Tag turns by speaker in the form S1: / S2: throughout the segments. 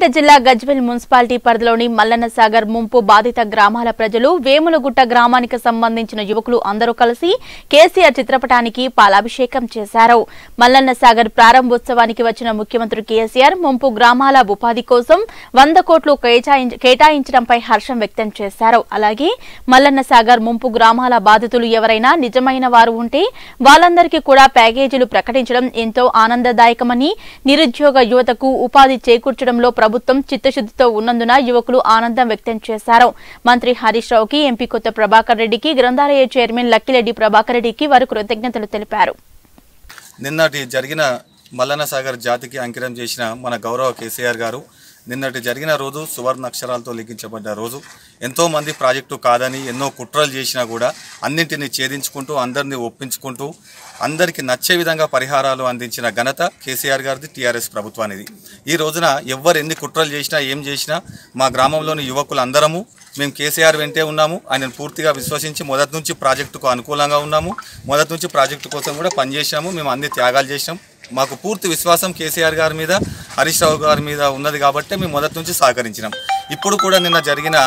S1: సిద్దిపేట జిల్లా గజ్వెల్ మున్సిపాలిటీ పరిధిలోని మల్లన్న సాగర్ ముంపు బాధిత గ్రామాల ప్రజలు వేములగుట్ట గ్రామానికి సంబంధించిన యువకులు అందరూ కలిసి కేసీఆర్ చిత్రపటానికి పాలాభిషేకం చేశారు మల్లన్న సాగర్ ప్రారంభోత్సవానికి వచ్చిన ముఖ్యమంత్రి కేసీఆర్ ముంపు గ్రామాల ఉపాధి కోసం వంద కోట్లు కేటాయించ- కేటాయించడంపై హర్షం వ్యక్తం చేశారు అలాగే మల్లన్న సాగర్ ముంపు గ్రామాల బాధితులు ఎవరైనా నిజమైన వారు ఉంటే వాళ్ళందరికీ కూడా ప్యాకేజీలు ప్రకటించడం ఎంతో ఆనందదాయకమని నిరుద్యోగ యువతకు ఉపాధి చేకూర్చడంలో ప్రభుత్వం చిత్తశుద్ధితో ఉన్నందున యువకులు ఆనందం వ్యక్తం చేశారు మంత్రి హరీష్ రావుకి ఎంపీ కొత్త ప్రభాకర్ రెడ్డికి గ్రంథాలయ చైర్మన్ లక్కిరెడ్డి ప్రభాకర్ రెడ్డికి వారు కృతజ్ఞతలు తెలిపారు
S2: నిన్నటి జరిగిన మల్లన్న సాగర్ జాతికి అంకితం చేసిన మన గౌరవ కేసీఆర్ గారు నిన్నటి జరిగిన రోజు సువర్ణ అక్షరాలతో లిఖించబడ్డ రోజు ఎంతోమంది ప్రాజెక్టు కాదని ఎన్నో కుట్రలు చేసినా కూడా అన్నింటినీ ఛేదించుకుంటూ అందరినీ ఒప్పించుకుంటూ అందరికీ నచ్చే విధంగా పరిహారాలు అందించిన ఘనత కేసీఆర్ గారిది టీఆర్ఎస్ ప్రభుత్వానిది ఈ రోజున ఎవ్వరు ఎన్ని కుట్రలు చేసినా ఏం చేసినా మా గ్రామంలోని యువకులు అందరము మేము కేసీఆర్ వెంటే ఉన్నాము ఆయనను పూర్తిగా విశ్వసించి మొదటి నుంచి ప్రాజెక్టుకు అనుకూలంగా ఉన్నాము మొదటి నుంచి ప్రాజెక్టు కోసం కూడా పనిచేసాము మేము అన్ని త్యాగాలు చేసాం మాకు పూర్తి విశ్వాసం కేసీఆర్ గారి మీద హరీష్ రావు గారి మీద ఉన్నది కాబట్టి మేము మొదటి నుంచి సహకరించినాం ఇప్పుడు కూడా నిన్న జరిగిన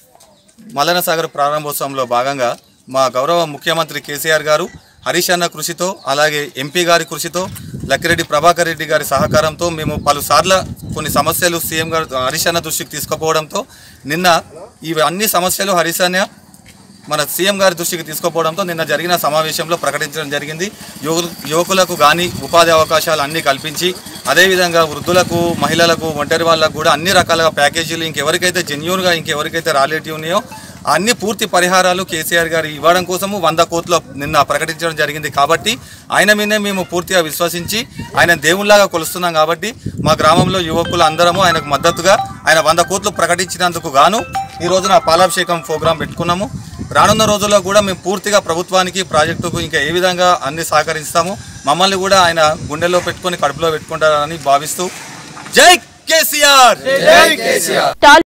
S2: మల్లన సాగర్ ప్రారంభోత్సవంలో భాగంగా మా గౌరవ ముఖ్యమంత్రి కేసీఆర్ గారు హరీష్ అన్న కృషితో అలాగే ఎంపీ గారి కృషితో లక్కిరెడ్డి ప్రభాకర్ రెడ్డి గారి సహకారంతో మేము పలుసార్ల కొన్ని సమస్యలు సీఎం గారు హరీష్ అన్న దృష్టికి తీసుకుపోవడంతో నిన్న ఇవి అన్ని సమస్యలు హరీష్ అన్న మన సీఎం గారి దృష్టికి తీసుకుపోవడంతో నిన్న జరిగిన సమావేశంలో ప్రకటించడం జరిగింది యువకులు యువకులకు కానీ ఉపాధి అవకాశాలు అన్నీ కల్పించి అదేవిధంగా వృద్ధులకు మహిళలకు ఒంటరి వాళ్ళకు కూడా అన్ని రకాలుగా ప్యాకేజీలు ఇంకెవరికైతే జెన్యున్గా ఇంకెవరికైతే రాలేటివి ఉన్నాయో అన్ని పూర్తి పరిహారాలు కేసీఆర్ గారు ఇవ్వడం కోసము వంద కోట్లు నిన్న ప్రకటించడం జరిగింది కాబట్టి ఆయన మీదే మేము పూర్తిగా విశ్వసించి ఆయన దేవుళ్లాగా కొలుస్తున్నాం కాబట్టి మా గ్రామంలో యువకులు అందరము ఆయనకు మద్దతుగా ఆయన వంద కోట్లు ప్రకటించినందుకు గాను ఈ రోజున పాలాభిషేకం ప్రోగ్రాం పెట్టుకున్నాము రానున్న రోజుల్లో కూడా మేము పూర్తిగా ప్రభుత్వానికి ప్రాజెక్టుకు ఇంకా ఏ విధంగా అన్ని సహకరిస్తాము మమ్మల్ని కూడా ఆయన గుండెల్లో పెట్టుకొని కడుపులో పెట్టుకుంటారని భావిస్తూ జై కేసీఆర్
S1: టాల్